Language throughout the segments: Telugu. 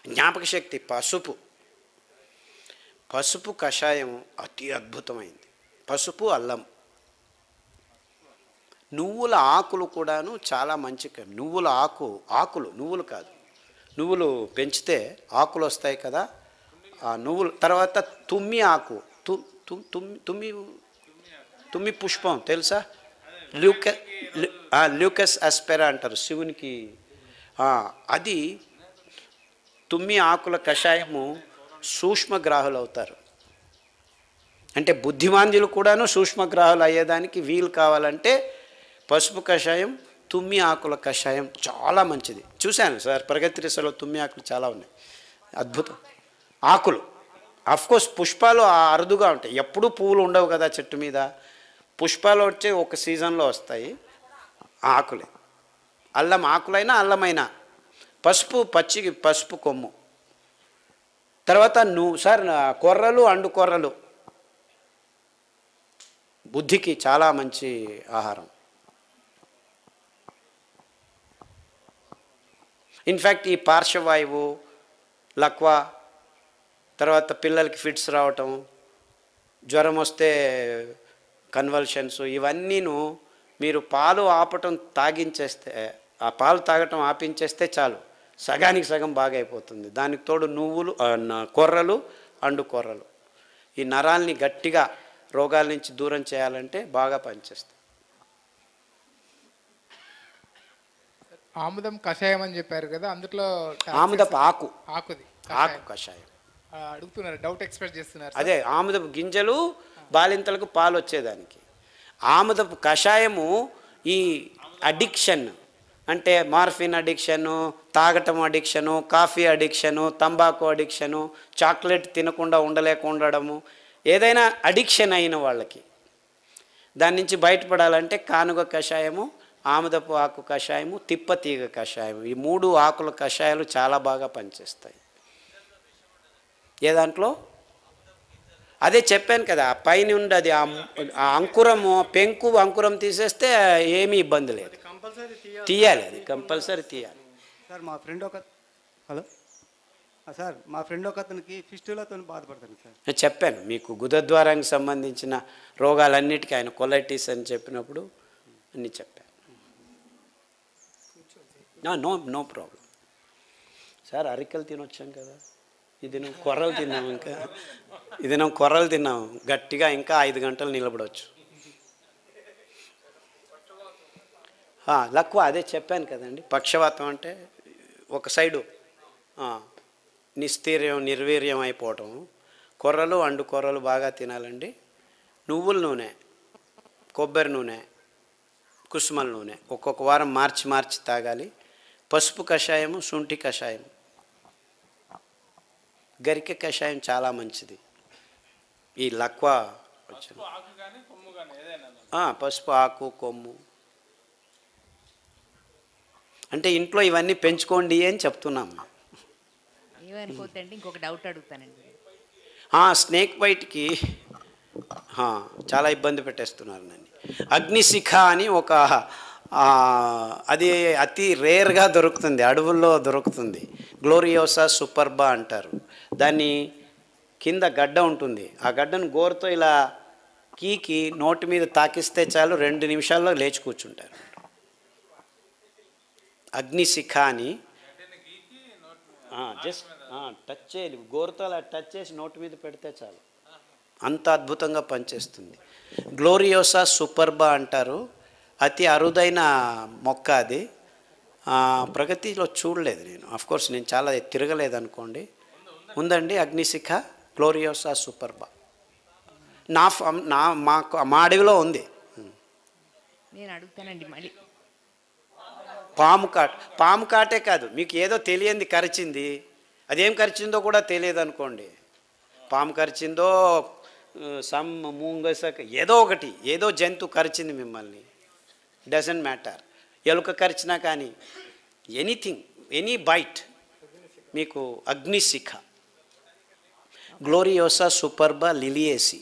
జ్ఞాపక శక్తి పసుపు పసుపు కషాయం అతి అద్భుతమైంది పసుపు అల్లం నువ్వుల ఆకులు కూడాను చాలా మంచి క- నువ్వుల ఆకు ఆకులు నువ్వులు కాదు నువ్వులు పెంచితే ఆకులు వస్తాయి కదా ఆ నువ్వులు తర్వాత తుమ్మి ఆకు తు తు- తుమ్మి తుమ్మి తుమ్మి పుష్పం తెలుసా ల్యూక ల్యూ- ఆ, ల్యూకస్ అస్పెరా అంటారు శివునికి ఆ, అది తుమ్మి ఆకుల కషాయము సూక్ష్మగ్రాహులు అవుతారు అంటే బుద్ధిమాంద్యులు కూడాను సూక్ష్మగ్రాహులు అయ్యేదానికి వీలు కావాలంటే పసుపు కషాయం తుమ్మి ఆకుల కషాయం చాలా మంచిది చూశాను సార్ ప్రగతి రిసలో తుమ్మి ఆకులు చాలా ఉన్నాయి అద్భుతం ఆకులు కోర్స్ పుష్పాలు ఆ అరుదుగా ఉంటాయి ఎప్పుడూ పువ్వులు ఉండవు కదా చెట్టు మీద పుష్పాలు వచ్చే ఒక సీజన్లో వస్తాయి ఆ ఆకులే అల్లం ఆకులైనా అల్లమైనా పసుపు పచ్చి పసుపు కొమ్ము తర్వాత నువ్వు సార్ నా కొర్రలు అండు కొర్రలు బుద్ధికి చాలా మంచి ఆహారం ఇన్ఫ్యాక్ట్ ఈ పార్శ్వవాయువు లక్వా తర్వాత పిల్లలకి ఫిట్స్ రావటం జ్వరం వస్తే కన్వల్షన్స్ ఇవన్నీను మీరు పాలు ఆపటం తాగించేస్తే ఆ పాలు తాగటం ఆపించేస్తే చాలు సగానికి సగం బాగా అయిపోతుంది దానికి తోడు నువ్వులు ఆ, న- కొర్రలు అండు కొర్రలు ఈ నరాల్ని గట్టిగా రోగాల నుంచి దూరం చేయాలంటే బాగా పనిచేస్తాయి ఆముదం కషాయం అని చెప్పారు కదా అందులో ఆముదపు ఆకు ఆకుది ఆకు కషాయం ఆ, అడుగుతున్నారు డౌట్ ఎక్స్ప్రెస్ చేస్తున్నారు అదే ఆముదపు గింజలు బాలింతలకు పాలు వచ్చేదానికి ఆముదపు కషాయము ఈ అడిక్షన్ అంటే మార్ఫిన్ అడిక్షను తాగటం అడిక్షను కాఫీ అడిక్షను తంబాకు అడిక్షను చాక్లెట్ తినకుండా ఉండలేక ఉండడము ఏదైనా అడిక్షన్ అయిన వాళ్ళకి దాని నుంచి బయటపడాలంటే కానుగ కషాయము ఆముదపు ఆకు కషాయము తిప్పతీగ కషాయం ఈ మూడు ఆకుల కషాయాలు చాలా బాగా పనిచేస్తాయి ఏ దాంట్లో అదే చెప్పాను కదా ఆ పైన ఉండి అది ఆ ఆ అంకురము పెంకు అంకురం తీసేస్తే ఏమీ ఇబ్బంది లేదు కంపల్సరీ తీయాలి తీయాలి అది కంపల్సరీ తీయాలి సార్ మా ఫ్రెండ్ ఒక హలో ఆ, సార్ మా ఫ్రెండ్ ఒక అతనికి ఫిస్టులతో బాధపడతాను సార్ నేను చెప్పాను మీకు గుదద్వారానికి సంబంధించిన రోగాలన్నిటికీ ఆయన కొలైటిస్ అని చెప్పినప్పుడు అన్నీ చెప్పాను నో నో ప్రాబ్లం సార్ అరికలు తినొచ్చాం కదా ఇది నువ్వు కొర్రలు తిన్నాం ఇంకా ఇది నువ్వు కొర్రలు తిన్నాం గట్టిగా ఇంకా ఐదు గంటలు నిలబడవచ్చు ఆ, లక్వ అదే చెప్పాను కదండి పక్షవాతం అంటే ఒక సైడు ఆ, నిస్థీర్యం నిర్వీర్యం అయిపోవటం కొర్రలు అండు కొర్రలు బాగా తినాలండి నువ్వుల నూనె కొబ్బరి నూనె కుసుమల నూనె ఒక్కొక్క వారం మార్చి మార్చి తాగాలి పసుపు కషాయము శుంఠి కషాయం గరికె కషాయం చాలా మంచిది ఈ లక్వా వచ్చింది ఆ, పసుపు ఆకు కొమ్ము అంటే ఇంట్లో ఇవన్నీ పెంచుకోండి అని చెప్తున్నాం ఏమనుకోవద్దండి ఇంకొక డౌట్ అడుగుతానండి ఆ, స్నేక్ బైట్కి ఆ, చాలా ఇబ్బంది పెట్టేస్తున్నారు నన్ను అగ్నిశిఖ అని ఒక ఆ, అది అతి రేర్గా దొరుకుతుంది అడవుల్లో దొరుకుతుంది గ్లోరియోసా సూపర్బా అంటారు దాన్ని కింద గడ్డ ఉంటుంది ఆ గడ్డను గోరుతో ఇలా కీకి నోటి మీద తాకిస్తే చాలు రెండు నిమిషాల్లో లేచి కూర్చుంటారు అగ్నిశిఖ అని జస్ట్ టచ్ చేయాలి గోరుతో అలా టచ్ చేసి నోటి మీద పెడితే చాలు అంత అద్భుతంగా పనిచేస్తుంది గ్లోరియోసా సూపర్బా అంటారు అతి అరుదైన మొక్క అది ఆ, ప్రగతిలో చూడలేదు నేను కోర్స్ నేను చాలా తిరగలేదు అనుకోండి ఉందండి అగ్నిశిఖ గ్లోరియోసా సూపర్బా నా ఫామ్ నా మాకు మా అడవిలో ఉంది నేను అడుగుతానండి మళ్ళీ పాము కాట్ పాము కాటే కాదు మీకు ఏదో తెలియంది కరిచింది అదేం కరిచిందో కూడా తెలియదు అనుకోండి పాము కరిచిందో సమ్ మూంగసక ఏదో ఒకటి ఏదో జంతు కరిచింది మిమ్మల్ని డజంట్ మ్యాటర్ ఎలుక కరిచినా కానీ ఎనీథింగ్ ఎనీ బైట్ మీకు అగ్నిశిఖ గ్లోరియోసా సూపర్బా లిలియేసి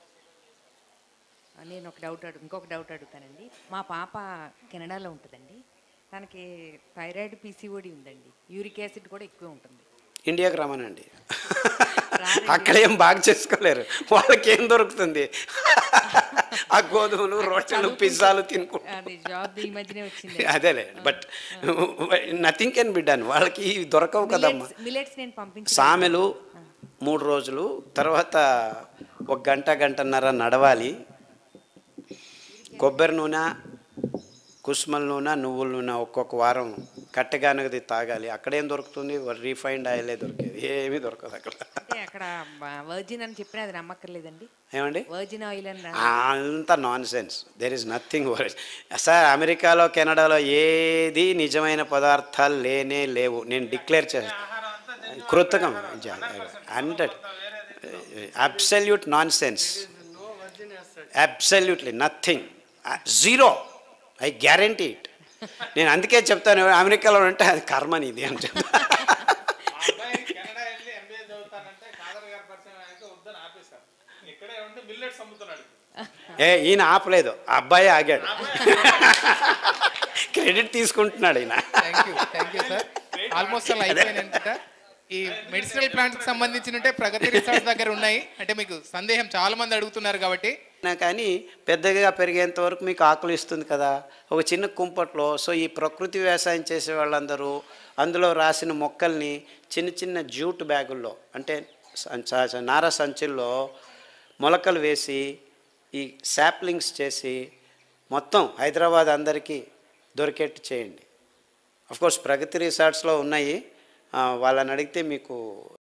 నేను ఒక డౌట్ అడుగు ఇంకొక డౌట్ అడుగుతానండి మా పాప కెనడాలో ఉంటుందండి తనకి థైరాయిడ్ పీసీఓడి ఉందండి యూరిక్ యాసిడ్ కూడా ఎక్కువ ఉంటుంది ఇండియాకి రమ్మనండి రారండి. అక్కడ ఏం బాగా చేసుకోలేరు వాళ్ళకి ఏం దొరుకుతుంది ఆ గోధుమలు రొట్టెలు పిజ్జాలు తినుకుంటా అది జాబ్ ఈ మధ్యనే వచ్చింది అదేలే but nothing can be done వాళ్ళకి ఇవి దొరకవు కదమ్మా మిలెట్స్ నేను పంపించాను సామెలు మూడు రోజులు తర్వాత ఒక గంట గంటన్నర నడవాలి కొబ్బరి నూనె కుస్మల నూనె నువ్వుల నూనె ఒక్కొక్క వారం కట్టెగానగది తాగాలి అక్కడేం దొరుకుతుంది రీఫైండ్ ఆయిలే దొరికేది ఏమీ దొరకదు అక్కడ అంటే అక్కడ వర్జిన్ అని చెప్పినా అది నమ్మక్కర్లేదండి ఏమండి వర్జిన్ ఆయిల్ అని రా- అంత nonsense there is nothing sir అమెరికాలో కెనడాలో ఏది నిజమైన పదార్థాలు లేనే లేవు నేను డిక్లేర్ చేస్తాను కృతకం hundred absolute nonsense absolutely nothing zero I guarantee it నేను అందుకే చెప్తాను అమెరికాలో ఉంటే అది కర్మని ఇది అని చెప్తాను కెనడా వెళ్ళి ఎంబీఏ చదువుతానంటే కాదర్ గారి పరిచయం అయితే వద్దని ఆపేశారు ఇక్కడే ఉండి మిల్లెట్స్ అమ్ముతున్నాడు ఏ ఈయన ఆపలేదు ఆ అబ్బాయి ఆగాడు క్రెడిట్ తీసుకుంటున్నాడు ఈయన thank you thank you sir almost అలా అయిపోయినంట ఈ మెడిసినల్ ప్లాంట్స్ కి సంబంధించినట్టే ప్రగతి రిసార్ట్స్ దగ్గర ఉన్నాయి అంటే మీకు సందేహం చాలా మంది అడుగుతున్నారు కాబట్టి అయినా కానీ పెద్దగా పెరిగేంత వరకు మీకు ఆకలి ఇస్తుంది కదా ఒక చిన్న కుంపట్లో సో ఈ ప్రకృతి వ్యవసాయం చేసే వాళ్ళందరూ అందులో రాసిన మొక్కల్ని చిన్న చిన్న జూట్ బ్యాగుల్లో అంటే సంచ- స- నార సంచుల్లో మొలకలు వేసి ఈ శాప్లింగ్స్ చేసి మొత్తం హైదరాబాద్ అందరికీ దొరికేట్టు చేయండి కోర్స్ ప్రగతి రిసార్ట్స్లో ఉన్నాయి ఆ, వాళ్ళని అడిగితే మీకు